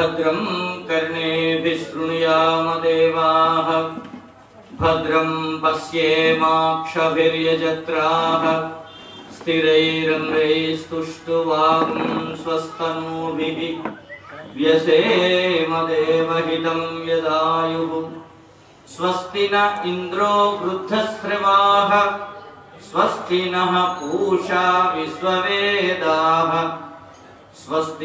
भद्रं कर्णेभिः शृणुयामदेवाः भद्रं पश्येमाक्षभिर्यजत्राः स्थिरैरङ्गैस्तुष्टुवां स्वस्तनूभिः व्यसेमदेवहितं यदायुः स्वस्ति न इन्द्रो वृद्धश्रवाः स्वस्ति नः पूषा विश्ववेदाः स्वस्ति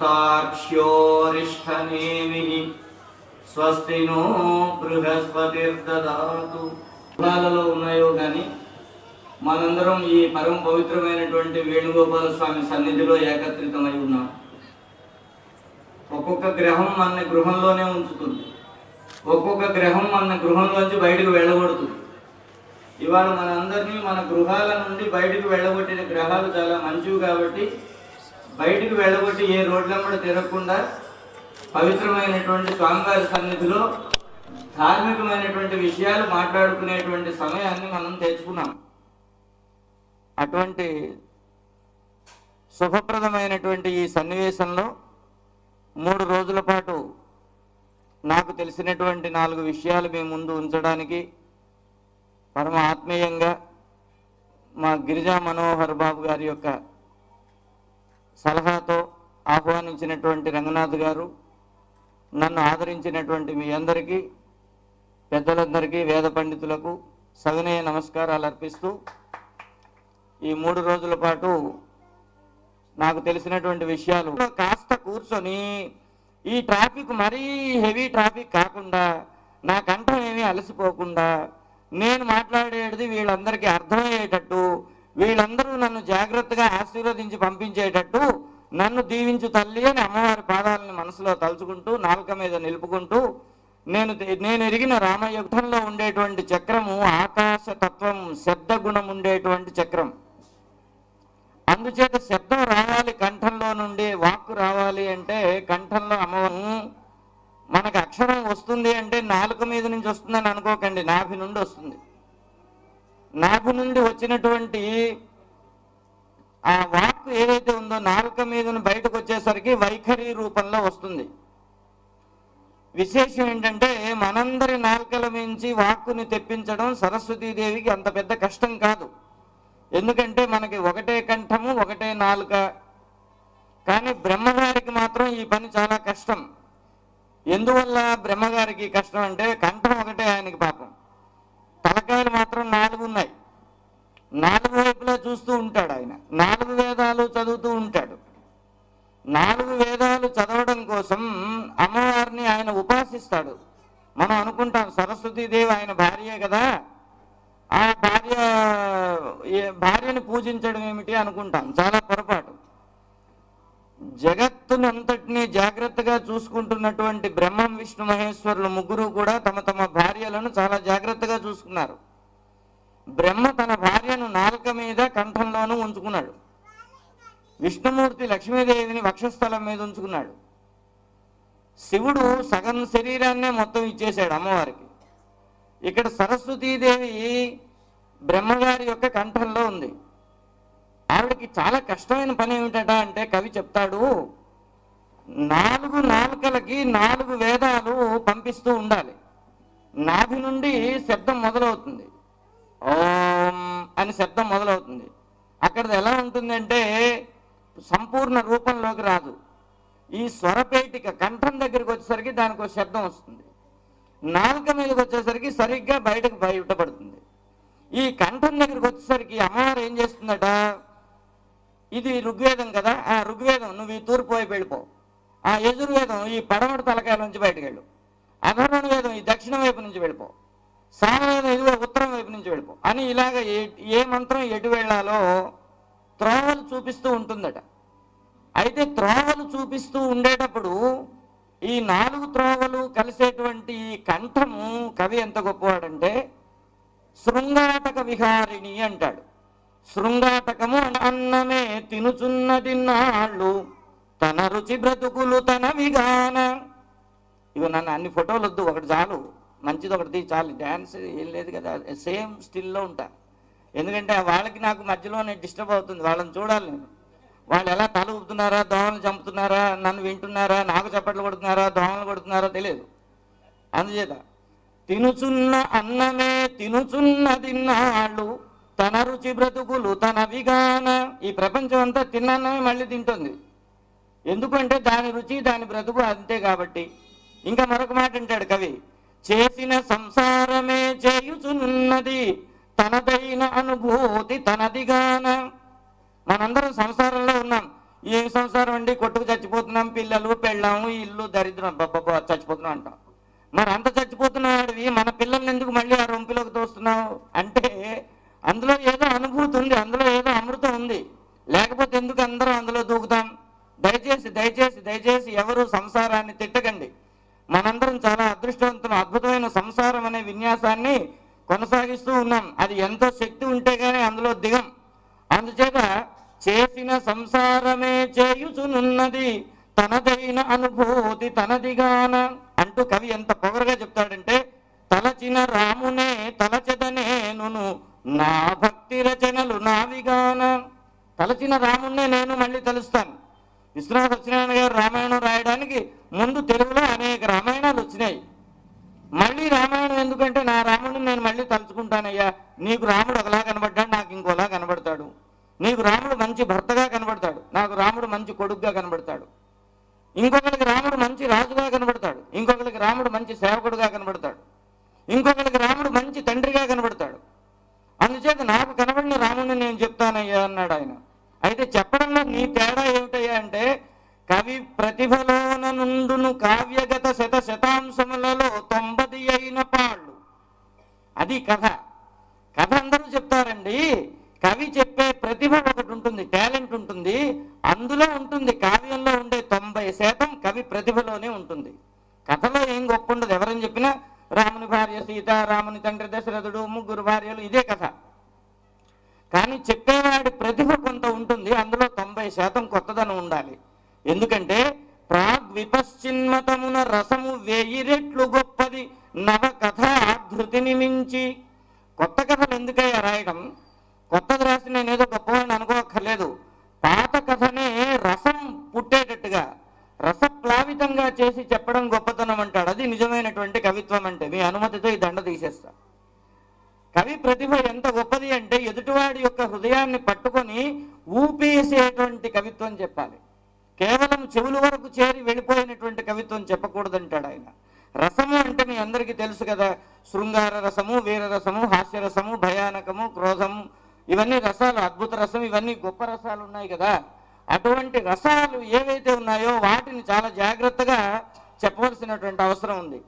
नस्ताक्ष्योरिष्ठनेमिः స్వస్తి నో బృహస్పతిర్దదాతు కులాలలో ఉన్నాయో కానీ మనందరం ఈ పరమ పవిత్రమైనటువంటి వేణుగోపాల స్వామి సన్నిధిలో ఏకత్రితమై ఉన్నాం ఒక్కొక్క గ్రహం మన గృహంలోనే ఉంచుతుంది ఒక్కొక్క గ్రహం మన గృహంలోంచి బయటకు వెళ్ళగొడుతుంది ఇవాళ మనందరినీ మన గృహాల నుండి బయటకు వెళ్ళగొట్టిన గ్రహాలు చాలా మంచివి కాబట్టి బయటకు వెళ్ళగొట్టి ఏ రోడ్లమ్మడ తిరగకుండా పవిత్రమైనటువంటి స్వామివారి సన్నిధిలో ధార్మికమైనటువంటి విషయాలు మాట్లాడుకునేటువంటి సమయాన్ని మనం తెచ్చుకున్నాం అటువంటి శుభప్రదమైనటువంటి ఈ సన్నివేశంలో మూడు రోజుల పాటు నాకు తెలిసినటువంటి నాలుగు విషయాలు మీ ముందు ఉంచడానికి పరమ ఆత్మీయంగా మా గిరిజా మనోహర్ బాబు గారి యొక్క సలహాతో ఆహ్వానించినటువంటి రంగనాథ్ గారు నన్ను ఆదరించినటువంటి మీ అందరికీ పెద్దలందరికీ వేద పండితులకు సవినయ నమస్కారాలు అర్పిస్తూ ఈ మూడు రోజుల పాటు నాకు తెలిసినటువంటి విషయాలు కాస్త కూర్చొని ఈ ట్రాఫిక్ మరీ హెవీ ట్రాఫిక్ కాకుండా నా కంఠం ఏమీ అలసిపోకుండా నేను మాట్లాడేది వీళ్ళందరికీ అర్థమయ్యేటట్టు వీళ్ళందరూ నన్ను జాగ్రత్తగా ఆశీర్వదించి పంపించేటట్టు నన్ను దీవించు తల్లి అని అమ్మవారి పాదాలను మనసులో తలుచుకుంటూ నాలుక మీద నిలుపుకుంటూ నేను నేను ఎరిగిన రామయుద్ధంలో ఉండేటువంటి చక్రము ఆకాశ తత్వం శబ్ద గుణం ఉండేటువంటి చక్రం అందుచేత శబ్దం రావాలి కంఠంలో నుండి వాక్కు రావాలి అంటే కంఠంలో అమ్మవారు మనకు అక్షరం వస్తుంది అంటే నాలుక మీద నుంచి వస్తుందని అనుకోకండి నాభి నుండి వస్తుంది నాభి నుండి వచ్చినటువంటి ఆ వాక్కు ఏదైతే ఉందో నాలుక మీద బయటకు వచ్చేసరికి వైఖరి రూపంలో వస్తుంది విశేషం ఏంటంటే మనందరి నాలుకల మించి వాక్కుని తెప్పించడం సరస్వతీదేవికి అంత పెద్ద కష్టం కాదు ఎందుకంటే మనకి ఒకటే కంఠము ఒకటే నాలుక కానీ బ్రహ్మగారికి మాత్రం ఈ పని చాలా కష్టం ఎందువల్ల బ్రహ్మగారికి కష్టం అంటే కంఠం ఒకటే ఆయనకి పాపం తలకాయలు మాత్రం నాలుగు ఉన్నాయి నాలుగు వైపులా చూస్తూ ఉంటాడు ఆయన నాలుగు వేదాలు చదువుతూ ఉంటాడు నాలుగు వేదాలు చదవడం కోసం అమ్మవారిని ఆయన ఉపాసిస్తాడు మనం అనుకుంటాం సరస్వతీదేవి ఆయన భార్యే కదా ఆ భార్య ఏ- భార్యను పూజించడం ఏమిటి అనుకుంటాం చాలా పొరపాటు జగత్తునంతటినీ జాగ్రత్తగా చూసుకుంటున్నటువంటి బ్రహ్మం విష్ణు మహేశ్వరులు ముగ్గురు కూడా తమ తమ భార్యలను చాలా జాగ్రత్తగా చూసుకున్నారు బ్రహ్మ తన భార్యను నాలుక మీద కంఠంలోనూ ఉంచుకున్నాడు విష్ణుమూర్తి లక్ష్మీదేవిని వక్షస్థలం మీద ఉంచుకున్నాడు శివుడు సగం శరీరాన్నే మొత్తం ఇచ్చేశాడు అమ్మవారికి ఇక్కడ సరస్వతీదేవి బ్రహ్మగారి యొక్క కంఠంలో ఉంది ఆవిడకి చాలా కష్టమైన పని ఏమిటట అంటే కవి చెప్తాడు నాలుగు నాలుకలకి నాలుగు వేదాలు పంపిస్తూ ఉండాలి నాభి నుండి శబ్దం మొదలవుతుంది ఓం అని శబ్దం మొదలవుతుంది అక్కడ ఎలా ఉంటుందంటే సంపూర్ణ రూపంలోకి రాదు ఈ స్వరపేటిక కంఠం దగ్గరికి వచ్చేసరికి దానికి ఒక శబ్దం వస్తుంది నాలుక మీదకి వచ్చేసరికి సరిగ్గా బయటకు బయటపడుతుంది ఈ కంఠం దగ్గరికి వచ్చేసరికి అమ్మవారు ఏం చేస్తుందట ఇది ఋగ్వేదం కదా ఆ ఋగ్వేదం నువ్వు ఈ తూర్పు వైపు వెళ్ళిపో ఆ యజుర్వేదం ఈ పడమటి తలకాయల నుంచి బయటకు వెళ్ళు అధర్వణ వేదం ఈ దక్షిణ వైపు నుంచి వెళ్ళిపో సామవేదం ఇదిగో ఉత్తరం వైపు నుంచి వెళ్ళిపో అని ఇలాగ ఏ ఏ మంత్రం ఎటు వెళ్ళాలో త్రోవలు చూపిస్తూ ఉంటుందట అయితే త్రోవలు చూపిస్తూ ఉండేటప్పుడు ఈ నాలుగు త్రోవలు కలిసేటువంటి ఈ కంఠము కవి ఎంత గొప్పవాడంటే శృంగాటక విహారిణి అంటాడు శృంగాటకము అన్నమే తినుచున్నది నాళ్ళు తన రుచి బ్రతుకులు తన విగాన ఇగో నన్ను అన్ని ఫోటోలు వద్దు ఒకటి చాలు మంచిది ఒకటి తీ చాలు డ్యాన్స్ ఏం లేదు కదా సేమ్ స్టిల్లో ఉంటా ఎందుకంటే వాళ్ళకి నాకు మధ్యలోనే డిస్టర్బ్ అవుతుంది వాళ్ళని చూడాలి నేను వాళ్ళు ఎలా తల ఊపుతున్నారా దోమలు చంపుతున్నారా నన్ను వింటున్నారా నాకు చప్పట్లు కొడుతున్నారా దోమలు కొడుతున్నారా తెలియదు అందుచేత తినుచున్న అన్నమే తినుచున్నది నాళ్ళు తన రుచి బ్రతుకులు తన విగాన ఈ ప్రపంచం అంతా తిన్నన్నమే మళ్ళీ తింటుంది ఎందుకంటే దాని రుచి దాని బ్రతుకు అంతే కాబట్టి ఇంకా మరొక మాట అంటాడు కవి చేసిన సంసారమే చేయుచునున్నది తనదైన అనుభూతి తనదిగాన మనందరం సంసారంలో ఉన్నాం ఏం సంసారం అండి కొట్టుకు చచ్చిపోతున్నాం పిల్లలు పెళ్ళాము ఇల్లు దరిద్రం బాబా చచ్చిపోతున్నాం అంటాం మరి అంత చచ్చిపోతున్నవాడివి మన పిల్లల్ని ఎందుకు మళ్ళీ ఆ రొంపిలోకి తోస్తున్నావు అంటే అందులో ఏదో అనుభూతి ఉంది అందులో ఏదో అమృతం ఉంది లేకపోతే ఎందుకు అందరం అందులో దూకుతాం దయచేసి దయచేసి దయచేసి ఎవరు సంసారాన్ని తిట్టకండి మనందరం చాలా అదృష్టవంతం అద్భుతమైన సంసారం అనే విన్యాసాన్ని కొనసాగిస్తూ ఉన్నాం అది ఎంతో శక్తి ఉంటే గానీ అందులో దిగం అందుచేత చేసిన సంసారమే చేయుచునున్నది తనదైన అనుభూతి తనదిగాన అంటూ కవి ఎంత పొగరగా చెప్తాడంటే తలచిన రామునే తలచెదనేను నా భక్తి రచనలు నావిగాన తలచిన రాముణ్ణే నేను మళ్ళీ తలుస్తాను విశ్వనాథ సత్యనారాయణ గారు రామాయణం రాయడానికి ముందు తెలుగులో అనేక రామాయణాలు వచ్చినాయి మళ్ళీ రామాయణం ఎందుకంటే నా రాముడిని నేను మళ్ళీ తలుచుకుంటానయ్యా నీకు రాముడు ఒకలా కనబడ్డాడు నాకు ఇంకోలా కనబడతాడు నీకు రాముడు మంచి భర్తగా కనబడతాడు నాకు రాముడు మంచి కొడుకుగా కనబడతాడు ఇంకొకరికి రాముడు మంచి రాజుగా కనబడతాడు ఇంకొకరికి రాముడు మంచి సేవకుడుగా కనబడతాడు ఇంకొకరికి రాముడు మంచి తండ్రిగా కనబడతాడు అందుచేత నాకు కనబడిన రాముడిని నేను చెప్తానయ్యా అన్నాడు ఆయన అయితే చెప్పడంలో నీ తేడా ఏమిటయ్యా అంటే కవి ప్రతిభలోన నుండును కావ్యగత శత శతాంశములలో తొంభది అయిన పాళ్ళు అది కథ కథ అందరూ చెప్తారండి కవి చెప్పే ప్రతిభ ఒకటి ఉంటుంది టాలెంట్ ఉంటుంది అందులో ఉంటుంది కావ్యంలో ఉండే తొంభై శాతం కవి ప్రతిభలోనే ఉంటుంది కథలో ఏం గొప్ప ఉండదు ఎవరని చెప్పినా రాముని భార్య సీత రాముని తండ్రి దశరథుడు ముగ్గురు భార్యలు ఇదే కథ కానీ చెప్పేవాడి ప్రతిభ కొంత ఉంటుంది అందులో తొంభై శాతం కొత్తదనం ఉండాలి ఎందుకంటే ప్రాగ్ విపశ్చిన్మతమున రసము వెయ్యి రెట్లు గొప్పది నవ కథ ధృతిని మించి కొత్త కథలు ఎందుకయ్యా రాయడం కొత్తది రాసి నేను ఏదో గొప్పవాడిని అనుకోక్కర్లేదు పాత కథనే రసం పుట్టేటట్టుగా రసప్లావితంగా చేసి చెప్పడం గొప్పతనం అంటాడు అది నిజమైనటువంటి కవిత్వం అంటే మీ అనుమతితో ఈ దండ తీసేస్తా కవి ప్రతిభ ఎంత గొప్పది అంటే ఎదుటివాడి యొక్క హృదయాన్ని పట్టుకొని ఊపేసేటువంటి కవిత్వం చెప్పాలి కేవలం చెవుల వరకు చేరి వెళ్ళిపోయినటువంటి కవిత్వం చెప్పకూడదంటాడు ఆయన రసము అంటే మీ అందరికీ తెలుసు కదా శృంగార రసము వీర రసము హాస్య రసము భయానకము క్రోధము ఇవన్నీ రసాలు అద్భుత రసం ఇవన్నీ గొప్ప రసాలు ఉన్నాయి కదా అటువంటి రసాలు ఏవైతే ఉన్నాయో వాటిని చాలా జాగ్రత్తగా చెప్పవలసినటువంటి అవసరం ఉంది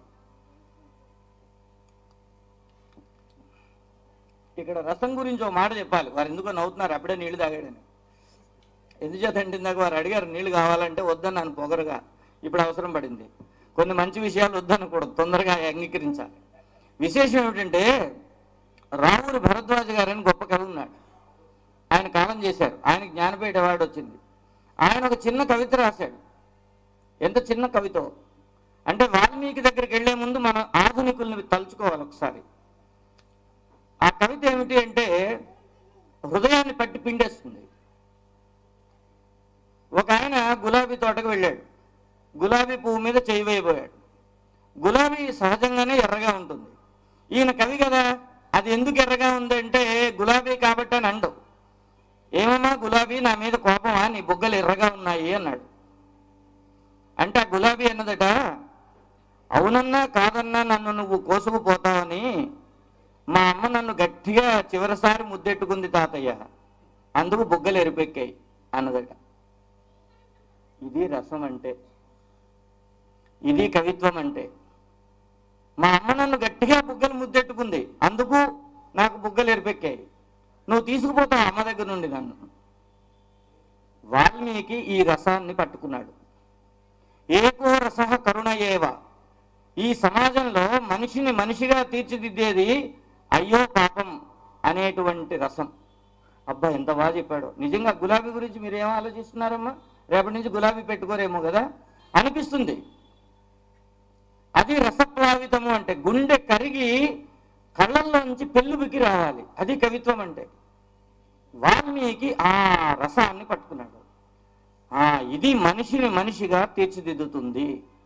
ఇక్కడ రసం గురించి ఒక మాట చెప్పాలి వారు ఎందుకో నవ్వుతున్నారు అప్పుడే నీళ్లు తాగాడని ఎందుచేతంటే ఇందాక వారు అడిగారు నీళ్లు కావాలంటే వద్దన్నాను పొగరుగా ఇప్పుడు అవసరం పడింది కొన్ని మంచి విషయాలు వద్దనకూడదు తొందరగా అంగీకరించాలి విశేషం ఏమిటంటే రాముడి భరద్వాజ గారని గొప్ప కవి ఉన్నాడు ఆయన కాలం చేశారు ఆయన జ్ఞానపీఠ అవార్డు వచ్చింది ఆయన ఒక చిన్న కవిత రాశాడు ఎంత చిన్న కవితో అంటే వాల్మీకి దగ్గరికి వెళ్లే ముందు మనం ఆధునికుల్ని తలుచుకోవాలి ఒకసారి ఆ కవిత ఏమిటి అంటే హృదయాన్ని పట్టి పిండేస్తుంది ఒక ఆయన గులాబీ తోటకు వెళ్ళాడు గులాబీ పువ్వు మీద చేయి వేయబోయాడు గులాబీ సహజంగానే ఎర్రగా ఉంటుంది ఈయన కవి కదా అది ఎందుకు ఎర్రగా ఉందంటే గులాబీ కాబట్టి అని అండవు ఏమమ్మా గులాబీ నా మీద కోపమా నీ బుగ్గలు ఎర్రగా ఉన్నాయి అన్నాడు అంటే ఆ గులాబీ అన్నదట అవునన్నా కాదన్నా నన్ను నువ్వు కోసుకుపోతావని మా అమ్మ నన్ను గట్టిగా చివరిసారి ముద్దెట్టుకుంది తాతయ్య అందుకు బుగ్గలు ఎరిపెక్కాయి అన్నదట ఇది రసం అంటే ఇది కవిత్వం అంటే మా అమ్మ నన్ను గట్టిగా బుగ్గలు ముద్దెట్టుకుంది అందుకు నాకు బుగ్గలు ఎరిపెక్కాయి నువ్వు తీసుకుపోతావు అమ్మ దగ్గర నుండి నన్ను వాల్మీకి ఈ రసాన్ని పట్టుకున్నాడు ఏకో రస కరుణ ఏవ ఈ సమాజంలో మనిషిని మనిషిగా తీర్చిదిద్దేది అయ్యో పాపం అనేటువంటి రసం అబ్బా ఎంత బాగా చెప్పాడు నిజంగా గులాబీ గురించి మీరు ఏం ఆలోచిస్తున్నారమ్మా రేపటి నుంచి గులాబీ పెట్టుకోరేమో కదా అనిపిస్తుంది అది రసప్లావితము అంటే గుండె కరిగి కళ్ళల్లోంచి పెళ్ళుబికి రావాలి అది కవిత్వం అంటే వాల్మీకి ఆ రసాన్ని పట్టుకున్నాడు ఆ, ఇది మనిషిని మనిషిగా తీర్చిదిద్దుతుంది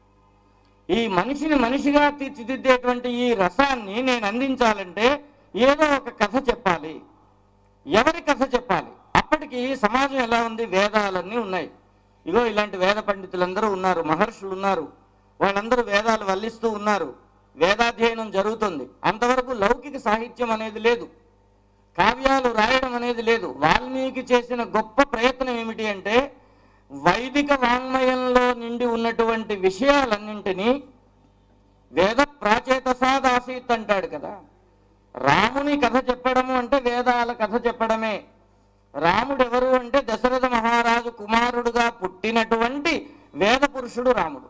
ఈ మనిషిని మనిషిగా తీర్చిదిద్దేటువంటి ఈ రసాన్ని నేను అందించాలంటే ఏదో ఒక కథ చెప్పాలి ఎవరి కథ చెప్పాలి అప్పటికి సమాజం ఎలా ఉంది వేదాలన్నీ ఉన్నాయి ఇగో ఇలాంటి వేద పండితులందరూ ఉన్నారు మహర్షులు ఉన్నారు వాళ్ళందరూ వేదాలు వల్లిస్తూ ఉన్నారు వేదాధ్యయనం జరుగుతుంది అంతవరకు లౌకిక సాహిత్యం అనేది లేదు కావ్యాలు రాయడం అనేది లేదు వాల్మీకి చేసిన గొప్ప ప్రయత్నం ఏమిటి అంటే వైదిక వాంగ్మయంలో నిండి ఉన్నటువంటి విషయాలన్నింటినీ వేద ప్రాచేత సాదాసీత్ అంటాడు కదా రాముని కథ చెప్పడము అంటే వేదాల కథ చెప్పడమే రాముడు ఎవరు అంటే దశరథ మహారాజు కుమారుడుగా పుట్టినటువంటి వేద పురుషుడు రాముడు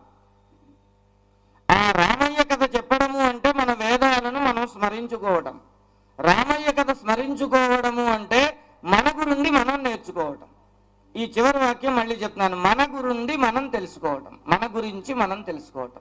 ఆ రామయ్య కథ చెప్పడము అంటే మన వేదాలను మనం స్మరించుకోవడం రామయ్య కథ స్మరించుకోవడము అంటే మన గురుండి మనం నేర్చుకోవడం ఈ చివరి వాక్యం మళ్ళీ చెప్తున్నాను మన గురుండి మనం తెలుసుకోవడం మన గురించి మనం తెలుసుకోవటం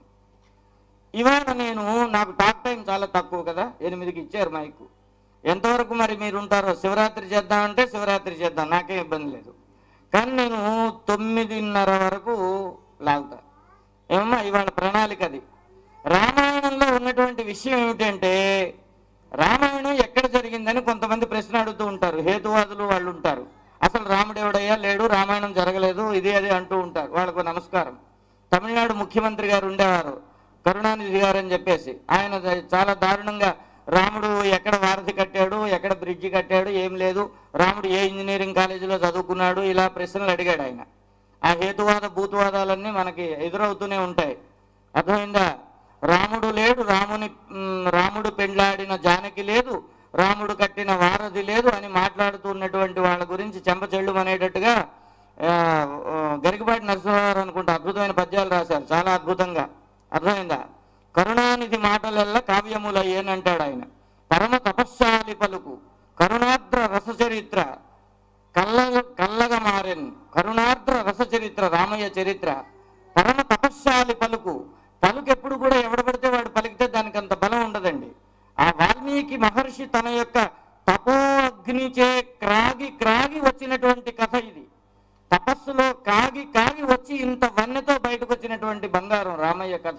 ఇవాళ నేను నాకు టాక్ టైం చాలా తక్కువ కదా ఎనిమిదికి ఇచ్చారు మైకు ఎంతవరకు మరి మీరు ఉంటారో శివరాత్రి చేద్దామంటే శివరాత్రి చేద్దాం నాకేం ఇబ్బంది లేదు కానీ నేను తొమ్మిదిన్నర వరకు లాగుతా ఏమమ్మా ఇవాళ ప్రణాళిక అది రామాయణంలో ఉన్నటువంటి విషయం ఏమిటంటే రామాయణం ఎక్కడ జరిగిందని కొంతమంది ప్రశ్న అడుగుతూ ఉంటారు హేతువాదులు వాళ్ళు ఉంటారు అసలు రాముడు ఎవడయ్యా లేడు రామాయణం జరగలేదు ఇది అది అంటూ ఉంటారు వాళ్ళకు నమస్కారం తమిళనాడు ముఖ్యమంత్రి గారు ఉండేవారు కరుణానిధి గారు అని చెప్పేసి ఆయన ద- చాలా దారుణంగా రాముడు ఎక్కడ వారధి కట్టాడు ఎక్కడ బ్రిడ్జి కట్టాడు ఏం లేదు రాముడు ఏ ఇంజనీరింగ్ కాలేజీలో చదువుకున్నాడు ఇలా ప్రశ్నలు అడిగాడు ఆయన ఆ హేతువాద భూతువాదాలన్నీ మనకి ఎదురవుతూనే ఉంటాయి అర్థమైందా రాముడు లేడు రాముని మ్, రాముడు పెండ్లాడిన జానకి లేదు రాముడు కట్టిన వారధి లేదు అని మాట్లాడుతున్నటువంటి వాళ్ళ గురించి చెంపచెళ్ళు అనేటట్టుగా ఆ, ఆ, గరికపాటి నరసింహారావు అనుకుంటా అద్భుతమైన పద్యాలు రాశారు చాలా అద్భుతంగా అర్థమైందా కరుణానిధి మాటలల్లా కావ్యములయ్యేనంటాడు ఆయన పరమ తపశ్శాలి పలుకు కరుణాద్ర రసచరిత్ర కల్ల కల్లగా మారెన్ కరుణార్ద్ర రస చరిత్ర రామయ్య చరిత్ర పరమ తపశ్శాలి పలుకు పలుకు ఎప్పుడు కూడా ఎవడబడితే వాడు పలికితే దానికి అంత బలం ఉండదండి ఆ వాల్మీకి మహర్షి తన యొక్క తపో అగ్నిచే క్రాగి క్రాగి వచ్చినటువంటి కథ ఇది తపస్సులో కాగి కాగి వచ్చి ఇంత వన్నెతో బయటకు వచ్చినటువంటి బంగారం రామయ్య కథ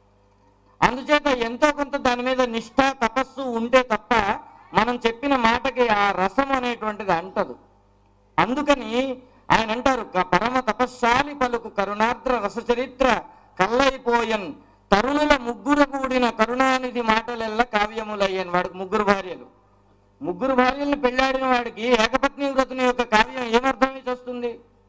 అందుచేత ఎంతో కొంత దాని మీద నిష్ఠ తపస్సు ఉంటే తప్ప మనం చెప్పిన మాటకి ఆ రసం అనేటువంటిది అంటదు అందుకని ఆయన అంటారు "క- పరమ తపశ్శాలి పలుకు కరుణార్ద్ర రసచరిత్ర కల్లైపోయన్ తరుణుల ముగ్గురు కూడిన కరుణానిధి మాటలెల్లా కావ్యములయ్యన్ వాడికి ముగ్గురు భార్యలు ముగ్గురు భార్యలను పెళ్ళాడిన వాడికి ఏకపత్ని వ్రతుని యొక్క కావ్యం ఏమర్థమై వస్తుంది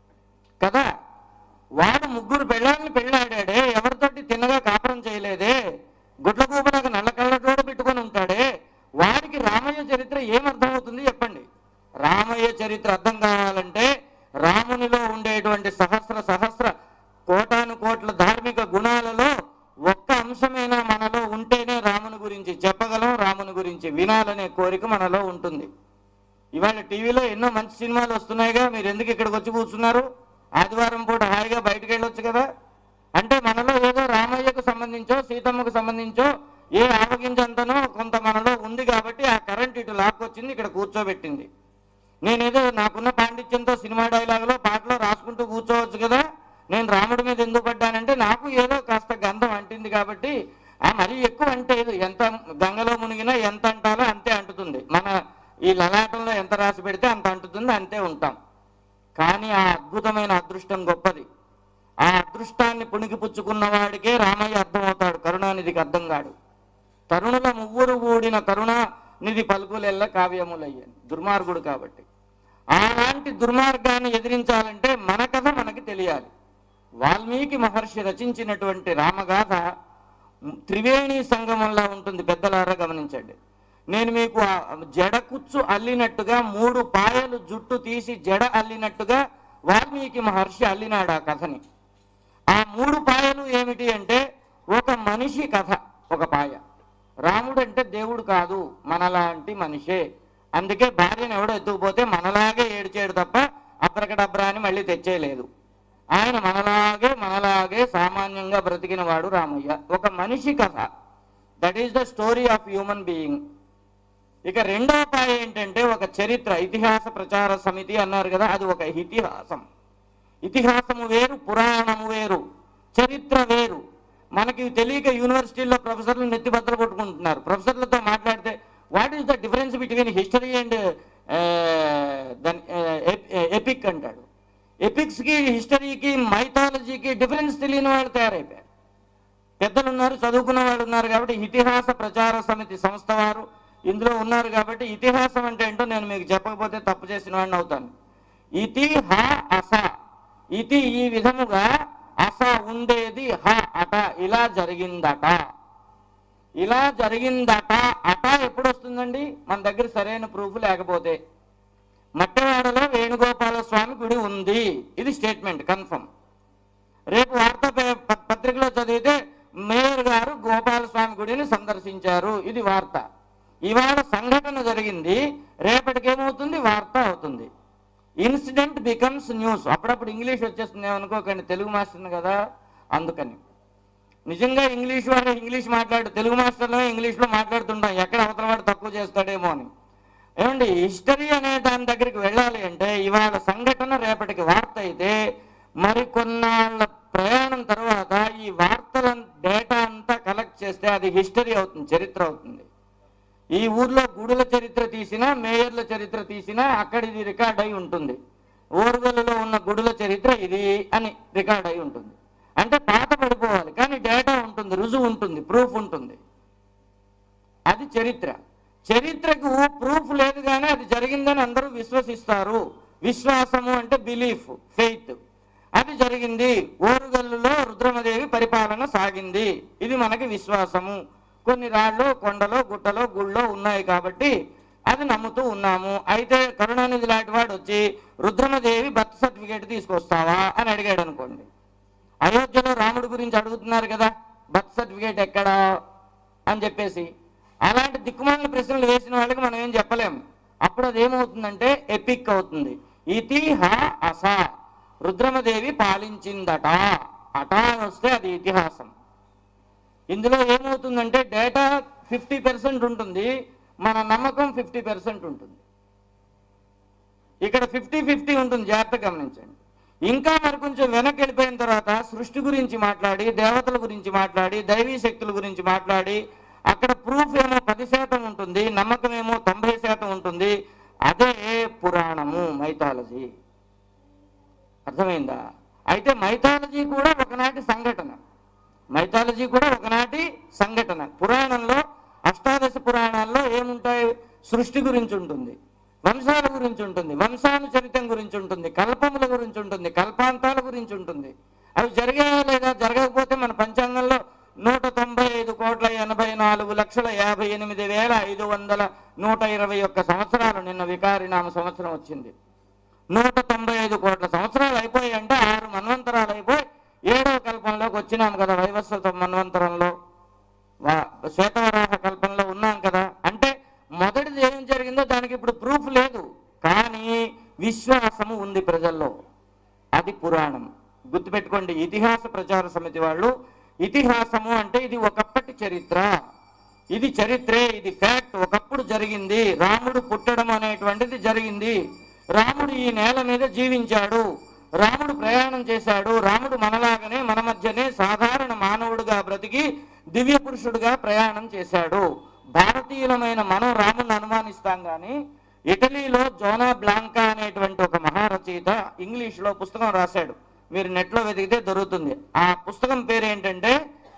కదా వాడు ముగ్గురు పెళ్ళాలని పెళ్ళాడాడే ఎవరితోటి తిన్నగా కాపురం చేయలేదే గుడ్ల కూపలాగా నల్ల కళ్ళతోడు పెట్టుకొని ఉంటాడే వాడికి రామయ్య చరిత్ర ఏమర్థమవుతుంది చెప్పండి రామయ్య చరిత్ర అర్థం కావాలంటే రామునిలో ఉండేటువంటి సహస్ర సహస్ర కోటాను కోట్ల ధార్మిక గుణాలలో ఒక్క అంశమైనా మనలో ఉంటేనే రాముని గురించి చెప్పగలం రాముని గురించి వినాలనే కోరిక మనలో ఉంటుంది ఇవాళ టీవీలో ఎన్నో మంచి సినిమాలు వస్తున్నాయిగా మీరు ఎందుకు ఇక్కడికి వచ్చి కూర్చున్నారు ఆదివారం పూట హాయిగా బయటకు వెళ్ళొచ్చు కదా అంటే మనలో ఏదో రామయ్యకు సంబంధించో సీతమ్మకు సంబంధించో ఏ ఆవగించంతనో కొంత మనలో ఉంది కాబట్టి ఆ కరెంట్ ఇటు లాక్కొచ్చింది ఇక్కడ కూర్చోబెట్టింది నేనేదో నాకున్న పాండిత్యంతో సినిమా డైలాగులో పాటలో రాసుకుంటూ కూర్చోవచ్చు కదా నేను రాముడి మీద ఎందుకు పడ్డానంటే నాకు ఏదో కాస్త గంధం అంటింది కాబట్టి ఆ మరీ ఎక్కువ అంటే ఇది ఎంత గంగలో మునిగినా ఎంత అంటాలో అంతే అంటుతుంది మన ఈ లలాటంలో ఎంత రాసి పెడితే అంత అంటుతుంది అంతే ఉంటాం కానీ ఆ అద్భుతమైన అదృష్టం గొప్పది ఆ అదృష్టాన్ని పుణికిపుచ్చుకున్న వాడికే రామయ్య అర్థమవుతాడు కరుణానిధికి అర్థం కాడు తరుణుల మువ్వురు కూడిన కరుణానిధి పలుకులెల్ల కావ్యములయ్యాను దుర్మార్గుడు కాబట్టి అలాంటి దుర్మార్గాన్ని ఎదిరించాలంటే మన కథ మనకి తెలియాలి వాల్మీకి మహర్షి రచించినటువంటి రామగాథ త్రివేణి సంగమంలా ఉంటుంది పెద్దలారా గమనించండి నేను మీకు ఆ జడ కుచ్చు అల్లినట్టుగా మూడు పాయలు జుట్టు తీసి జడ అల్లినట్టుగా వాల్మీకి మహర్షి అల్లినాడు ఆ కథని ఆ మూడు పాయలు ఏమిటి అంటే ఒక మనిషి కథ ఒక పాయ రాముడు అంటే దేవుడు కాదు మనలాంటి మనిషే అందుకే భార్యను ఎవడో ఎత్తుకుపోతే మనలాగే ఏడ్చాడు తప్ప అబ్రకడబ్రా అని మళ్ళీ తెచ్చేయలేదు ఆయన మనలాగే మనలాగే సామాన్యంగా బ్రతికిన వాడు రామయ్య ఒక మనిషి కథ that is the story of human being ఇక రెండవ పాయ ఏంటంటే ఒక చరిత్ర ఇతిహాస ప్రచార సమితి అన్నారు కదా అది ఒక ఇతిహాసం ఇతిహాసము వేరు పురాణము వేరు చరిత్ర వేరు మనకి తెలియక యూనివర్సిటీల్లో ప్రొఫెసర్లు నెత్తి బద్దలు కొట్టుకుంటున్నారు ప్రొఫెసర్లతో మాట్లాడితే what is the difference between history and then epic అంటాడు ఎపిక్స్కి హిస్టరీకి మైథాలజీకి డిఫరెన్స్ తెలియని వాళ్ళు తయారైపోయారు పెద్దలు ఉన్నారు చదువుకున్న వాళ్ళు ఉన్నారు కాబట్టి ఇతిహాస ప్రచార సమితి సంస్థ వారు ఇందులో ఉన్నారు కాబట్టి ఇతిహాసం అంటే ఏంటో నేను మీకు చెప్పకపోతే తప్పు చేసిన వాడిని అవుతాను ఇతి హ అస ఇతి ఈ విధముగా అస ఉండేది హ అట ఇలా జరిగిందట ఇలా జరిగిందట అట ఎప్పుడు వస్తుందండి మన దగ్గర సరైన ప్రూఫ్ లేకపోతే మట్టవాడలో వేణుగోపాల స్వామి గుడి ఉంది ఇది స్టేట్మెంట్ కన్ఫర్మ్ రేపు వార్తా పే- ప- పత్రికలో చదివితే మేయర్ గారు గోపాలస్వామి గుడిని సందర్శించారు ఇది వార్త ఇవాళ సంఘటన జరిగింది రేపటికి ఏమవుతుంది వార్త అవుతుంది ఇన్సిడెంట్ బికమ్స్ న్యూస్ అప్పుడప్పుడు ఇంగ్లీష్ వచ్చేస్తుంది అనుకోకండి తెలుగు మాస్టర్ని కదా అందుకని నిజంగా ఇంగ్లీష్ వాడు ఇంగ్లీష్ మాట్లాడు తెలుగు మాస్టర్లో ఇంగ్లీష్లో మాట్లాడుతుంటాం ఎక్కడ అవతల వాడు తక్కువ చేస్తాడేమో అని ఏమండి హిస్టరీ అనే దాని దగ్గరికి వెళ్ళాలి అంటే ఇవాళ సంఘటన రేపటికి వార్త అయితే మరి కొన్నాళ్ళ ప్రయాణం తర్వాత ఈ వార్తల డేటా అంతా కలెక్ట్ చేస్తే అది హిస్టరీ అవుతుంది చరిత్ర అవుతుంది ఈ ఊర్లో గుడుల చరిత్ర తీసినా మేయర్ల చరిత్ర తీసినా అక్కడ ఇది రికార్డ్ అయి ఉంటుంది ఓర్వెలలో ఉన్న గుడుల చరిత్ర ఇది అని రికార్డ్ అయి ఉంటుంది అంటే పాత పడిపోవాలి కానీ డేటా ఉంటుంది రుజువు ఉంటుంది ప్రూఫ్ ఉంటుంది అది చరిత్ర చరిత్రకు ప్రూఫ్ లేదు కానీ అది జరిగిందని అందరూ విశ్వసిస్తారు విశ్వాసము అంటే బిలీఫ్ ఫెయిత్ అది జరిగింది ఓరుగల్లులో రుద్రమదేవి పరిపాలన సాగింది ఇది మనకి విశ్వాసము కొన్ని రాళ్ళు కొండలో గుట్టలో గుళ్ళో ఉన్నాయి కాబట్టి అది నమ్ముతూ ఉన్నాము అయితే కరుణానిధి లాంటి వాడు వచ్చి రుద్రమదేవి బర్త్ సర్టిఫికేట్ తీసుకొస్తావా అని అడిగాడు అనుకోండి అయోధ్యలో రాముడి గురించి అడుగుతున్నారు కదా బర్త్ సర్టిఫికేట్ ఎక్కడా అని చెప్పేసి అలాంటి దిక్కుమాలిన ప్రశ్నలు వేసిన వాళ్ళకి మనం ఏం చెప్పలేం అప్పుడు అది ఏమవుతుందంటే ఎపిక్ అవుతుంది ఇతిహ అస రుద్రమదేవి పాలించిందట అట అని వస్తే అది ఇతిహాసం ఇందులో ఏమవుతుందంటే డేటా ఫిఫ్టీ పర్సెంట్ ఉంటుంది మన నమ్మకం ఫిఫ్టీ పర్సెంట్ ఉంటుంది ఇక్కడ ఫిఫ్టీ ఫిఫ్టీ ఉంటుంది జాగ్రత్త గమనించండి ఇంకా మరి కొంచెం వెనక్కి వెళ్ళిపోయిన తర్వాత సృష్టి గురించి మాట్లాడి దేవతల గురించి మాట్లాడి దైవీ శక్తుల గురించి మాట్లాడి అక్కడ ప్రూఫ్ ఏమో పది శాతం ఉంటుంది నమ్మకం ఏమో తొంభై శాతం ఉంటుంది అదే పురాణము మైథాలజీ అర్థమైందా అయితే మైథాలజీ కూడా ఒకనాటి సంఘటన మైథాలజీ కూడా ఒకనాటి సంఘటన పురాణంలో అష్టాదశ పురాణాల్లో ఏముంటాయి సృష్టి గురించి ఉంటుంది వంశాల గురించి ఉంటుంది వంశానుచరితం గురించి ఉంటుంది కల్పముల గురించి ఉంటుంది కల్పాంతాల గురించి ఉంటుంది అవి జరిగాయా లేదా జరగకపోతే మన పంచాంగంలో నూట తొంభై ఐదు కోట్ల ఎనభై నాలుగు లక్షల యాభై ఎనిమిది వేల ఐదు వందల నూట ఇరవై ఒక్క సంవత్సరాలు నిన్న వికారినామ సంవత్సరం వచ్చింది నూట తొంభై ఐదు కోట్ల సంవత్సరాలు అయిపోయి అంటే ఆరు మన్వంతరాలు అయిపోయి ఏడవ కల్పంలోకి వచ్చినాం కదా వైవస్వత మన్వంతరంలో వా- శ్వేతవరాహ కల్పంలో ఉన్నాం కదా అంటే మొదటిది ఏం జరిగిందో దానికి ఇప్పుడు ప్రూఫ్ లేదు కానీ విశ్వాసము ఉంది ప్రజల్లో అది పురాణం గుర్తుపెట్టుకోండి ఇతిహాస ప్రచార సమితి వాళ్ళు ఇతిహాసము అంటే ఇది ఒకప్పటి చరిత్ర ఇది చరిత్రే ఇది ఫ్యాక్ట్ ఒకప్పుడు జరిగింది రాముడు పుట్టడం అనేటువంటిది జరిగింది రాముడు ఈ నేల మీద జీవించాడు రాముడు ప్రయాణం చేశాడు రాముడు మనలాగనే మన మధ్యనే సాధారణ మానవుడిగా బ్రతికి దివ్య పురుషుడుగా ప్రయాణం చేశాడు భారతీయులమైన మనం రాముని అనుమానిస్తాం కానీ ఇటలీలో జోనా బ్లాంకా అనేటువంటి ఒక మహారచయిత ఇంగ్లీష్లో పుస్తకం రాశాడు మీరు నెట్లో వెతికితే దొరుకుతుంది ఆ పుస్తకం పేరు ఏంటంటే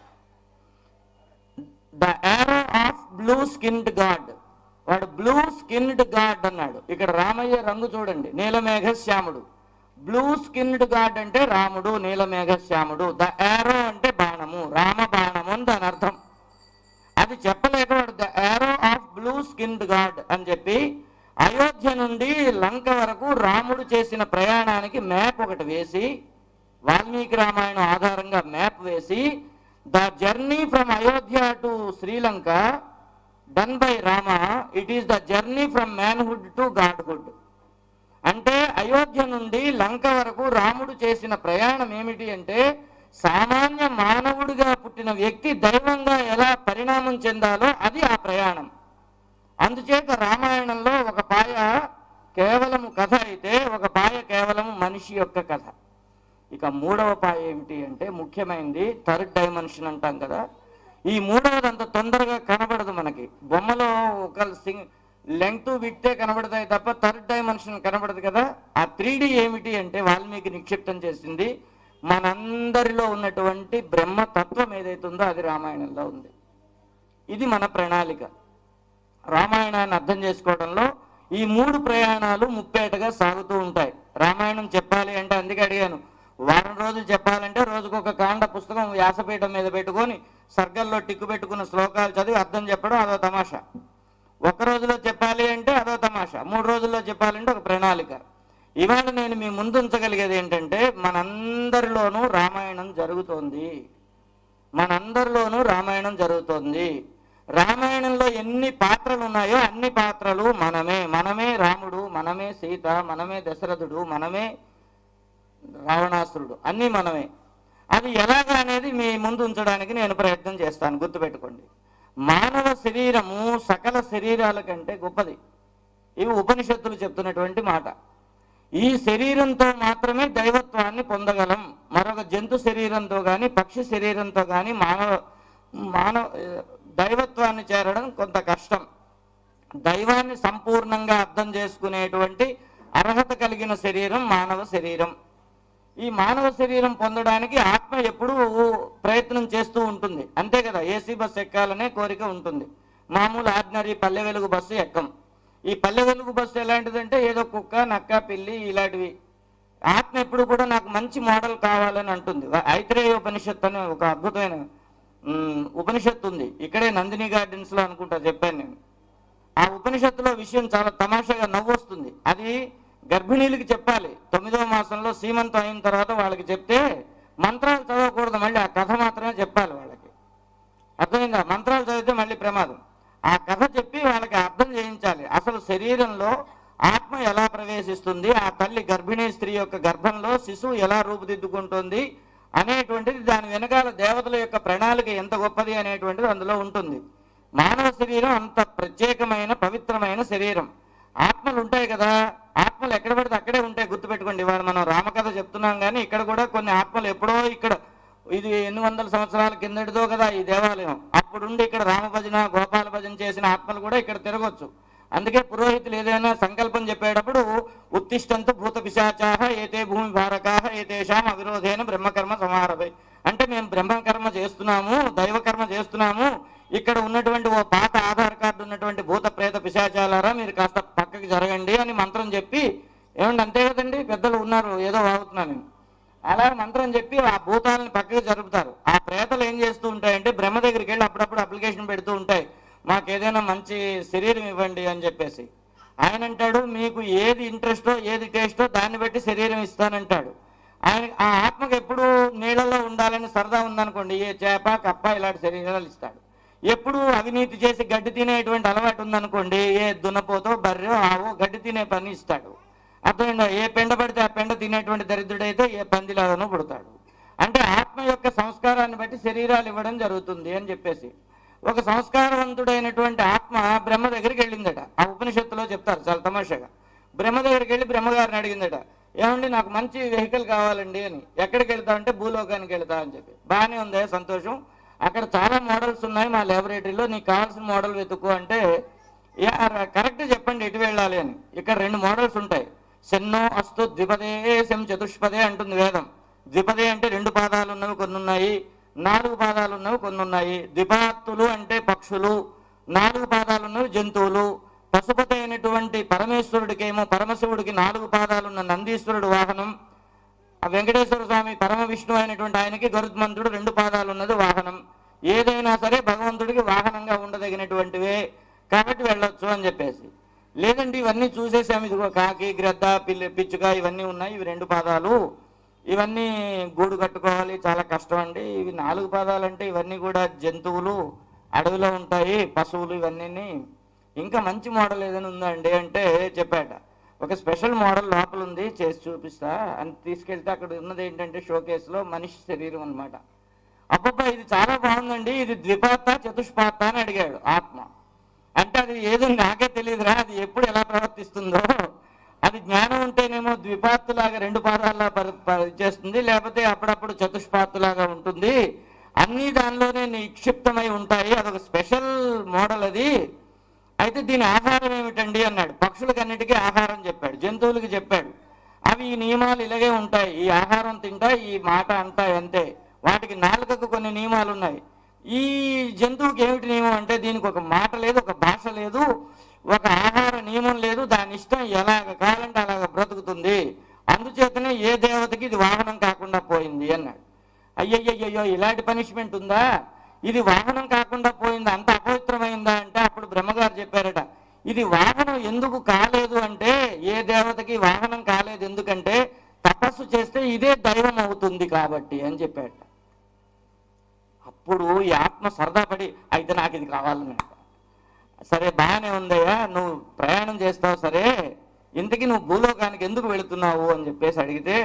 the arrow of blue skinned god వాడు బ్లూ స్కిన్డ్ గాడ్ అన్నాడు ఇక్కడ రామయ్య రంగు చూడండి నీలమేఘ శ్యాముడు బ్లూ స్కిన్డ్ గాడ్ అంటే రాముడు నీలమేఘ శ్యాముడు ద ఏరో అంటే బాణము రామ బాణము అని దాని అర్థం అది చెప్పలేక వాడు the arrow of blue skinned god అని చెప్పి అయోధ్య నుండి లంక వరకు రాముడు చేసిన ప్రయాణానికి మ్యాప్ ఒకటి వేసి వాల్మీకి రామాయణం ఆధారంగా మ్యాప్ వేసి the journey from Ayodhya to Sri Lanka done by Rama it is the journey from manhood to godhood అంటే అయోధ్య నుండి లంక వరకు రాముడు చేసిన ప్రయాణం ఏమిటి అంటే సామాన్య మానవుడిగా పుట్టిన వ్యక్తి దైవంగా ఎలా పరిణామం చెందాలో అది ఆ ప్రయాణం అందుచేత రామాయణంలో ఒక పాయ కేవలము కథ అయితే ఒక పాయ కేవలము మనిషి యొక్క కథ ఇక మూడవ పాయ ఏమిటి అంటే ముఖ్యమైనది థర్డ్ డైమెన్షన్ అంటాం కదా ఈ మూడవది అంత తొందరగా కనబడదు మనకి బొమ్మలో ఒక సింగ్ లెంగ్త్ విట్టే కనబడతాయి తప్ప థర్డ్ డైమెన్షన్ కనబడదు కదా ఆ త్రీ ఏమిటి అంటే వాల్మీకి నిక్షిప్తం చేసింది మనందరిలో ఉన్నటువంటి బ్రహ్మతత్వం ఏదైతుందో అది రామాయణంలో ఉంది ఇది మన ప్రణాళిక రామాయణాన్ని అర్థం చేసుకోవడంలో ఈ మూడు ప్రయాణాలు ముప్పేటగా సాగుతూ ఉంటాయి రామాయణం చెప్పాలి అంటే అందుకే అడిగాను వారం రోజులు చెప్పాలంటే రోజుకొక కాండ పుస్తకం వ్యాసపీఠం మీద పెట్టుకొని సర్గల్లో టిక్కు పెట్టుకున్న శ్లోకాలు చదివి అర్థం చెప్పడం అదో తమాషా ఒక రోజులో చెప్పాలి అంటే అదో తమాషా మూడు రోజుల్లో చెప్పాలంటే ఒక ప్రణాళిక ఇవాళ నేను మీ ముందు ఉంచగలిగేది ఏంటంటే మనందరిలోనూ రామాయణం జరుగుతోంది మనందరిలోనూ రామాయణం జరుగుతోంది రామాయణంలో ఎన్ని పాత్రలు ఉన్నాయో అన్ని పాత్రలు మనమే మనమే రాముడు మనమే సీత మనమే దశరథుడు మనమే రావణాసురుడు అన్నీ మనమే అది ఎలాగా అనేది మీ ముందు ఉంచడానికి నేను ప్రయత్నం చేస్తాను గుర్తుపెట్టుకోండి మానవ శరీరము సకల శరీరాల కంటే గొప్పది ఇవి ఉపనిషత్తులు చెప్తున్నటువంటి మాట ఈ శరీరంతో మాత్రమే దైవత్వాన్ని పొందగలం మరొక జంతు శరీరంతో కానీ పక్షి శరీరంతో కానీ మానవ మానవ దైవత్వాన్ని చేరడం కొంత కష్టం దైవాన్ని సంపూర్ణంగా అర్థం చేసుకునేటువంటి అర్హత కలిగిన శరీరం మానవ శరీరం ఈ మానవ శరీరం పొందడానికి ఆత్మ ఎప్పుడూ ప్రయత్నం చేస్తూ ఉంటుంది అంతే కదా ఏసీ బస్సు ఎక్కాలనే కోరిక ఉంటుంది మామూలు ఆర్డినరీ పల్లె వెలుగు బస్సు ఎక్కం ఈ పల్లె వెలుగు బస్సు ఎలాంటిదంటే ఏదో కుక్క నక్క పిల్లి ఇలాంటివి ఆత్మ ఎప్పుడు కూడా నాకు మంచి మోడల్ కావాలని అంటుంది ఐత్రేయ ఉపనిషత్తు అనే ఒక అద్భుతమైన ఉమ్, ఉపనిషత్తు ఉంది ఇక్కడే నందిని గార్డెన్స్ లో అనుకుంటా చెప్పాను నేను ఆ ఉపనిషత్తులో విషయం చాలా తమాషాగా నవ్వు వస్తుంది అది గర్భిణీలకి చెప్పాలి తొమ్మిదవ మాసంలో సీమంతం అయిన తర్వాత వాళ్ళకి చెప్తే మంత్రాలు చదవకూడదు మళ్ళీ ఆ కథ మాత్రమే చెప్పాలి వాళ్ళకి అర్థమైందా మంత్రాలు చదివితే మళ్ళీ ప్రమాదం ఆ కథ చెప్పి వాళ్ళకి అర్థం చేయించాలి అసలు శరీరంలో ఆత్మ ఎలా ప్రవేశిస్తుంది ఆ తల్లి గర్భిణీ స్త్రీ యొక్క గర్భంలో శిశువు ఎలా రూపుదిద్దుకుంటుంది అనేటువంటిది దాని వెనకాల దేవతల యొక్క ప్రణాళిక ఎంత గొప్పది అనేటువంటిది అందులో ఉంటుంది మానవ శరీరం అంత ప్రత్యేకమైన పవిత్రమైన శరీరం ఆత్మలు ఉంటాయి కదా ఆత్మలు ఎక్కడ పడితే అక్కడే ఉంటాయి గుర్తుపెట్టుకోండి ఇవాళ మనం రామకథ చెప్తున్నాం కానీ ఇక్కడ కూడా కొన్ని ఆత్మలు ఎప్పుడో ఇక్కడ ఇది ఎన్ని వందల సంవత్సరాల కిందటిదో కదా ఈ దేవాలయం అప్పుడుండి ఇక్కడ రామ భజన గోపాల భజన చేసిన ఆత్మలు కూడా ఇక్కడ తిరగొచ్చు అందుకే పురోహితులు ఏదైనా సంకల్పం చెప్పేటప్పుడు ఉత్తిష్టంతు భూత పిశాచాహ ఏతే భూమి భారకాహ ఏతేషాం అవిరోధేన బ్రహ్మకర్మ సమారభై అంటే మేము బ్రహ్మకర్మ చేస్తున్నాము దైవకర్మ చేస్తున్నాము ఇక్కడ ఉన్నటువంటి ఓ పాత ఆధార్ కార్డు ఉన్నటువంటి భూత ప్రేత పిశాచాలారా మీరు కాస్త పక్కకి జరగండి అని మంత్రం చెప్పి ఏమండి అంతే కదండి పెద్దలు ఉన్నారు ఏదో వాగుతున్నాను నేను అలా మంత్రం చెప్పి ఆ భూతాలను పక్కకి జరుపుతారు ఆ ప్రేతలు ఏం చేస్తూ ఉంటాయంటే బ్రహ్మ దగ్గరికి వెళ్ళి అప్పుడప్పుడు అప్లికేషన్ పెడుతూ ఉంటాయి మాకు ఏదైనా మంచి శరీరం ఇవ్వండి అని చెప్పేసి ఆయన అంటాడు మీకు ఏది ఇంట్రెస్టో ఏది టేస్టో దాన్ని బట్టి శరీరం ఇస్తానంటాడు ఆయన ఆ ఆత్మకు ఎప్పుడు నీళ్ళలో ఉండాలని సరదా ఉందనుకోండి ఏ చేప కప్ప ఇలాంటి శరీరాలు ఇస్తాడు ఎప్పుడు అవినీతి చేసి గడ్డి తినేటువంటి అలవాటు ఉందనుకోండి ఏ దున్నపోతో బర్రె ఆవో గడ్డి తినే పని ఇస్తాడు అర్థమైందా ఏ పెండ పడితే ఆ పెండ తినేటువంటి దరిద్రుడైతే ఏ పందిలాగానో పుడతాడు అంటే ఆత్మ యొక్క సంస్కారాన్ని బట్టి శరీరాలు ఇవ్వడం జరుగుతుంది అని చెప్పేసి ఒక సంస్కారవంతుడైనటువంటి ఆత్మ బ్రహ్మ దగ్గరికి వెళ్ళిందట ఆ ఉపనిషత్తులో చెప్తారు చాలా తమాషాగా బ్రహ్మ దగ్గరికి వెళ్ళి బ్రహ్మగారిని అడిగిందట ఏమండి నాకు మంచి వెహికల్ కావాలండి అని ఎక్కడికి వెళ్తా అంటే భూలోకానికి వెళ్తా అని చెప్పి బాగానే ఉంది సంతోషం అక్కడ చాలా మోడల్స్ ఉన్నాయి మా ల్యాబొరేటరీలో నీకు కావాల్సిన మోడల్ వెతుక్కో అంటే "యా, ర- కరెక్ట్ చెప్పండి ఎటు వెళ్ళాలి అని ఇక్కడ రెండు మోడల్స్ ఉంటాయి సెన్నో అస్తు ద్విపదే శం చతుష్పదే అంటుంది వేదం ద్విపదే అంటే రెండు పాదాలు ఉన్నవి కొన్ని ఉన్నాయి నాలుగు పాదాలు ఉన్నవి కొన్ని ఉన్నాయి ద్విపాత్తులు అంటే పక్షులు నాలుగు పాదాలు ఉన్నవి జంతువులు పశుపతి అయినటువంటి పరమేశ్వరుడికేమో పరమశివుడికి నాలుగు పాదాలున్న నందీశ్వరుడు వాహనం ఆ వెంకటేశ్వర స్వామి పరమ విష్ణు అయినటువంటి ఆయనకి గరుత్మంతుడు రెండు పాదాలు ఉన్నది వాహనం ఏదైనా సరే భగవంతుడికి వాహనంగా ఉండదగినటువంటివే కాబట్టి వెళ్ళొచ్చు అని చెప్పేసి లేదండి ఇవన్నీ చూసేసాము ఇదిగో కాకి గ్రద్ద పిల్లి పిచ్చుక ఇవన్నీ ఉన్నాయి ఇవి రెండు పాదాలు ఇవన్నీ గూడు కట్టుకోవాలి చాలా కష్టం అండి ఇవి నాలుగు పాదాలు అంటే ఇవన్నీ కూడా జంతువులు అడవిలో ఉంటాయి పశువులు ఇవన్నీ ఇంకా మంచి మోడల్ ఏదైనా ఉందా అండి అంటే చెప్పాట ఒక స్పెషల్ మోడల్ లోపల ఉంది చేసి చూపిస్తా అని తీసుకెళ్తే అక్కడ ఉన్నది ఏంటంటే షోకేస్లో మనిషి శరీరం అన్నమాట అబ్బబ్బా ఇది చాలా బాగుందండి ఇది ద్విపాత చతుష్పాత అని అడిగాడు ఆత్మ అంటే అది ఏదో నాకే తెలియదురా అది ఎప్పుడు ఎలా ప్రవర్తిస్తుందో అది జ్ఞానం ఉంటేనేమో ద్విపాత్తులాగా రెండు పాదాల్లా పరి పరి- చేస్తుంది లేకపోతే అప్పుడప్పుడు చతుష్పాత్తులాగా ఉంటుంది అన్నీ దానిలోనే నిక్షిప్తమై ఉంటాయి అదొక స్పెషల్ మోడల్ అది అయితే దీని ఆహారం ఏమిటండి అన్నాడు పక్షులకు అన్నిటికీ ఆహారం చెప్పాడు జంతువులకి చెప్పాడు అవి ఈ నియమాలు ఇలాగే ఉంటాయి ఈ ఆహారం తింటా ఈ మాట అంటాయి అంతే వాటికి నాలుకకు కొన్ని నియమాలు ఉన్నాయి ఈ జంతువుకి ఏమిటి నియమం అంటే దీనికి ఒక మాట లేదు ఒక భాష లేదు ఒక ఆహార నియమం లేదు దాని ఇష్టం ఎలాగ కావాలంటే అలాగ బ్రతుకుతుంది అందుచేతనే ఏ దేవతకి ఇది వాహనం కాకుండా పోయింది అన్నాడు అయ్యయ్యయ్యో ఇలాంటి పనిష్మెంట్ ఉందా ఇది వాహనం కాకుండా పోయిందా అంత అపవిత్రమైందా అంటే అప్పుడు బ్రహ్మగారు చెప్పారట ఇది వాహనం ఎందుకు కాలేదు అంటే ఏ దేవతకి వాహనం కాలేదు ఎందుకంటే తపస్సు చేస్తే ఇదే దైవం అవుతుంది కాబట్టి అని చెప్పాడట అప్పుడు ఈ ఆత్మ సరదా పడి అయితే నాకు ఇది కావాలన్నాడు సరే బాగానే ఉందయ్యా నువ్వు ప్రయాణం చేస్తావు సరే ఇంతకీ నువ్వు భూలోకానికి ఎందుకు వెళుతున్నావు అని చెప్పేసి అడిగితే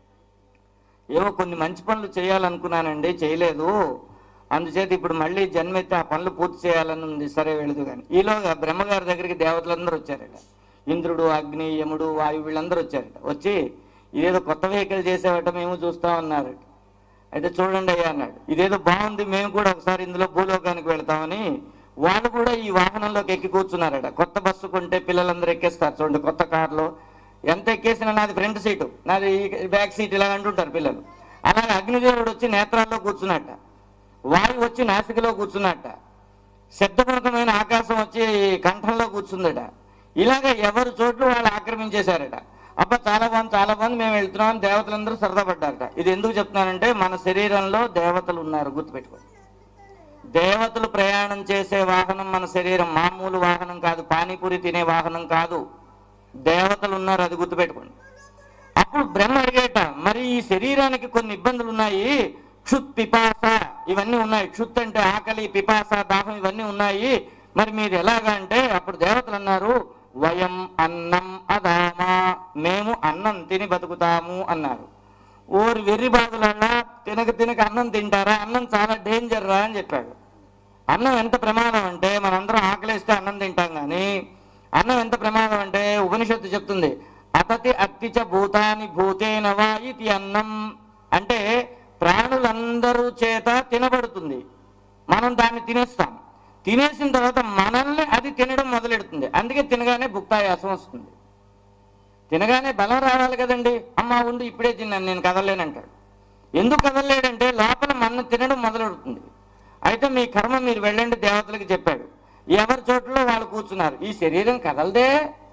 ఏవో కొన్ని మంచి పనులు చేయాలనుకున్నానండి చేయలేదు అందుచేత ఇప్పుడు మళ్ళీ జన్మెత్తి ఆ పనులు పూర్తి చేయాలని ఉంది సరే వెళదు కానీ ఈలోగా బ్రహ్మగారి దగ్గరికి దేవతలందరూ వచ్చారట ఇంద్రుడు అగ్ని యముడు వాయు వీళ్ళందరూ వచ్చారట వచ్చి ఇదేదో కొత్త వెహికల్ చేసేవట మేము చూస్తా ఉన్నారట అయితే చూడండి అయ్యా అన్నాడు ఇదేదో బాగుంది మేము కూడా ఒకసారి ఇందులో భూలోకానికి వెళ్తామని వాళ్ళు కూడా ఈ వాహనంలోకి ఎక్కి కూర్చున్నారట కొత్త బస్సు కొంటే పిల్లలందరూ ఎక్కేస్తారు చూడండి కొత్త కారులో ఎంత ఎక్కేసినా నాది ఫ్రంట్ సీటు నాది బ్యాక్ సీట్ ఇలా అంటుంటారు పిల్లలు అలాగే అగ్నిదేవుడు వచ్చి నేత్రాల్లో కూర్చున్నట్ట వాయువు వచ్చి నాసికలో కూర్చున్నట్ట శబ్దపూర్వకమైన ఆకాశం వచ్చి కంఠంలో కూర్చుందట ఇలాగ ఎవరి చోట్లు వాళ్ళు ఆక్రమించేశారట అబ్బా చాలా బాగుంది చాలా బాగుంది మేము వెళ్తున్నాం దేవతలందరూ సరదా పడ్డారట ఇది ఎందుకు చెప్తున్నానంటే మన శరీరంలో దేవతలు ఉన్నారు గుర్తుపెట్టుకోండి దేవతలు ప్రయాణం చేసే వాహనం మన శరీరం మామూలు వాహనం కాదు పానీపూరి తినే వాహనం కాదు దేవతలు ఉన్నారు అది గుర్తుపెట్టుకోండి అప్పుడు బ్రహ్మ అడిగేట మరి ఈ శరీరానికి కొన్ని ఇబ్బందులు ఉన్నాయి క్షుత్ పిపాస ఇవన్నీ ఉన్నాయి క్షుత్ అంటే ఆకలి పిపాస దాహం ఇవన్నీ ఉన్నాయి మరి మీరు ఎలాగా అంటే అప్పుడు దేవతలు అన్నారు వయం అన్నం అదామా మేము అన్నం తిని బతుకుతాము అన్నారు ఓరి వెర్రి బాధలన్నా తినక తినక అన్నం తింటారా అన్నం చాలా డేంజర్ రా అని చెప్పాడు అన్నం ఎంత ప్రమాదం అంటే మనందరం ఆకలేస్తే అన్నం తింటాం కానీ అన్నం ఎంత ప్రమాదం అంటే ఉపనిషత్తు చెప్తుంది అతతి అత్తిచ భూతాని భూతేనవా ఇది అన్నం అంటే ప్రాణులందరూ చేత తినబడుతుంది మనం దాన్ని తినేస్తాం తినేసిన తర్వాత మనల్ని అది తినడం మొదలెడుతుంది అందుకే తినగానే భుక్తాయాసం వస్తుంది తినగానే బలం రావాలి కదండి అమ్మ ఉండి ఇప్పుడే తిన్నాను నేను కదలలేనంటాడు ఎందుకు కదలలేడంటే లోపల మన తినడం మొదలెడుతుంది అయితే మీ కర్మ మీరు వెళ్ళండి దేవతలకు చెప్పాడు ఎవరి చోట్ల వాళ్ళు కూర్చున్నారు ఈ శరీరం కదలదే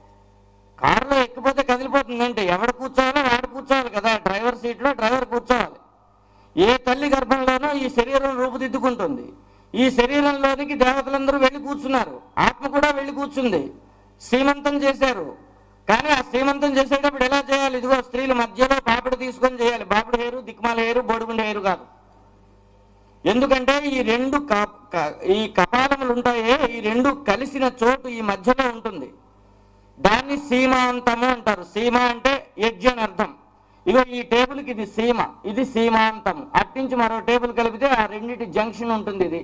కారులో ఎక్కిపోతే కదిలిపోతుందంటే ఎవడు కూర్చోవాలో వాడు కూర్చోవాలి కదా డ్రైవర్ సీట్లో డ్రైవర్ కూర్చోవాలి ఏ తల్లి గర్భంలోనూ ఈ శరీరం రూపుదిద్దుకుంటుంది ఈ శరీరంలోనికి దేవతలందరూ వెళ్ళి కూర్చున్నారు ఆత్మ కూడా వెళ్ళి కూర్చుంది సీమంతం చేశారు కానీ ఆ సీమంతం చేసేటప్పుడు ఎలా చేయాలి ఇదిగో స్త్రీల మధ్యలో బాపిడి తీసుకొని చేయాలి బాపిడి హేరు దిక్మాల హేరు బొడుగుండి హేరు కాదు ఎందుకంటే ఈ రెండు క- క- ఈ కపాలములు ఉంటాయే ఈ రెండు కలిసిన చోటు ఈ మధ్యలో ఉంటుంది దాన్ని సీమాంతము అంటారు సీమ అంటే ఎడ్జ్ అని అర్థం ఇగో ఈ టేబుల్కి ఇది సీమ ఇది సీమాంతం అట్టించి మరో టేబుల్ కలిపితే ఆ రెండింటి జంక్షన్ ఉంటుంది ఇది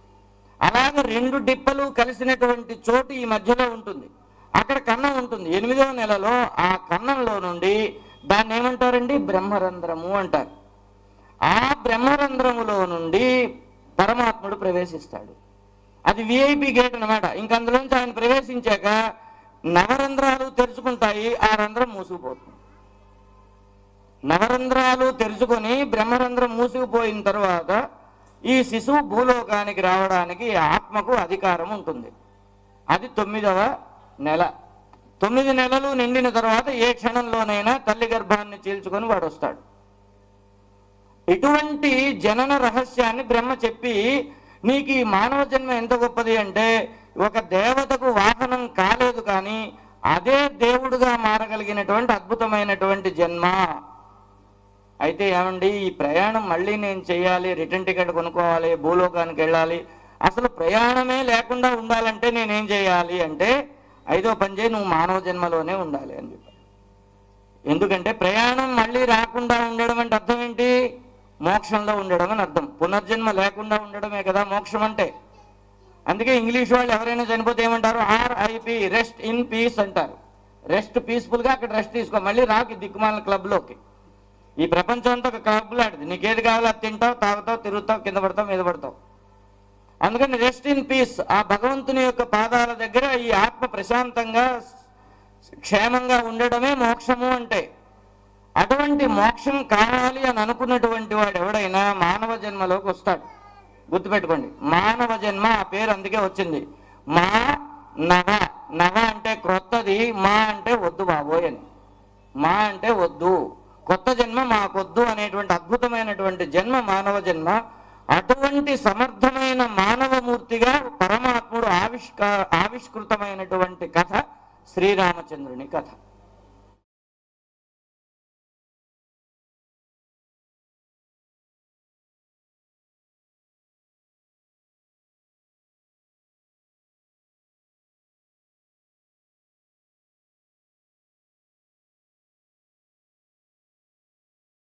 అలాగే రెండు డిప్పలు కలిసినటువంటి చోటు ఈ మధ్యలో ఉంటుంది అక్కడ కన్నం ఉంటుంది ఎనిమిదవ నెలలో ఆ కన్నంలో నుండి దాన్ని ఏమంటారండి బ్రహ్మరంధ్రము అంటారు ఆ బ్రహ్మరంధ్రములో నుండి పరమాత్ముడు ప్రవేశిస్తాడు అది విఐపి గేట్ అన్నమాట ఇంక అందులోంచి ఆయన ప్రవేశించాక నవరంధ్రాలు తెరుచుకుంటాయి ఆ రంధ్రం మూసుకుపోతుంది నవరంధ్రాలు తెరుచుకొని బ్రహ్మరంధ్రం మూసుకుపోయిన తర్వాత ఈ శిశువు భూలోకానికి రావడానికి ఆత్మకు అధికారం ఉంటుంది అది తొమ్మిదవ నెల తొమ్మిది నెలలు నిండిన తర్వాత ఏ క్షణంలోనైనా తల్లి గర్భాన్ని చీల్చుకొని వాడు వస్తాడు ఇటువంటి జనన రహస్యాన్ని బ్రహ్మ చెప్పి నీకు ఈ మానవ జన్మ ఎంత గొప్పది అంటే ఒక దేవతకు వాహనం కాలేదు కానీ అదే దేవుడుగా మారగలిగినటువంటి అద్భుతమైనటువంటి జన్మ అయితే ఏమండి ఈ ప్రయాణం మళ్ళీ నేను చేయాలి రిటర్న్ టికెట్ కొనుక్కోవాలి భూలోకానికి వెళ్ళాలి అసలు ప్రయాణమే లేకుండా ఉండాలంటే నేనేం చేయాలి అంటే ఐదో పని చేయి నువ్వు మానవ జన్మలోనే ఉండాలి అని చెప్పారు ఎందుకంటే ప్రయాణం మళ్ళీ రాకుండా ఉండడం అంటే అర్థం ఏంటి మోక్షంలో ఉండడం అని అర్థం పునర్జన్మ లేకుండా ఉండడమే కదా మోక్షం అంటే అందుకే ఇంగ్లీష్ వాళ్ళు ఎవరైనా చనిపోతే ఏమంటారు ఆర్ఐపి రెస్ట్ ఇన్ పీస్ అంటారు రెస్ట్ పీస్ఫుల్గా అక్కడ రెస్ట్ తీసుకో మళ్ళీ రాకి దిక్కుమాల క్లబ్లోకి ఈ ప్రపంచం అంతా ఒక క్లబ్ లాంటిది నీకు ఏది కావాలో అది తింటావు తాగుతావు తిరుగుతావు కింద పడతావు మీద పడతావు అందుకని రెస్ట్ ఇన్ పీస్ ఆ భగవంతుని యొక్క పాదాల దగ్గర ఈ ఆత్మ ప్రశాంతంగా క్షేమంగా ఉండడమే మోక్షము అంటే అటువంటి మోక్షం కావాలి అని అనుకున్నటువంటి వాడు ఎవడైనా మానవ జన్మలోకి వస్తాడు గుర్తుపెట్టుకోండి మానవ జన్మ ఆ పేరు అందుకే వచ్చింది మా నవ నవ అంటే క్రొత్తది మా అంటే వద్దు బాబోయ్ అని మా అంటే వద్దు కొత్త జన్మ మాకొద్దు అనేటువంటి అద్భుతమైనటువంటి జన్మ మానవ జన్మ అటువంటి సమర్థమైన మానవమూర్తిగా పరమాత్ముడు ఆవిష్క ఆవిష్కృతమైనటువంటి కథ శ్రీరామచంద్రుని కథ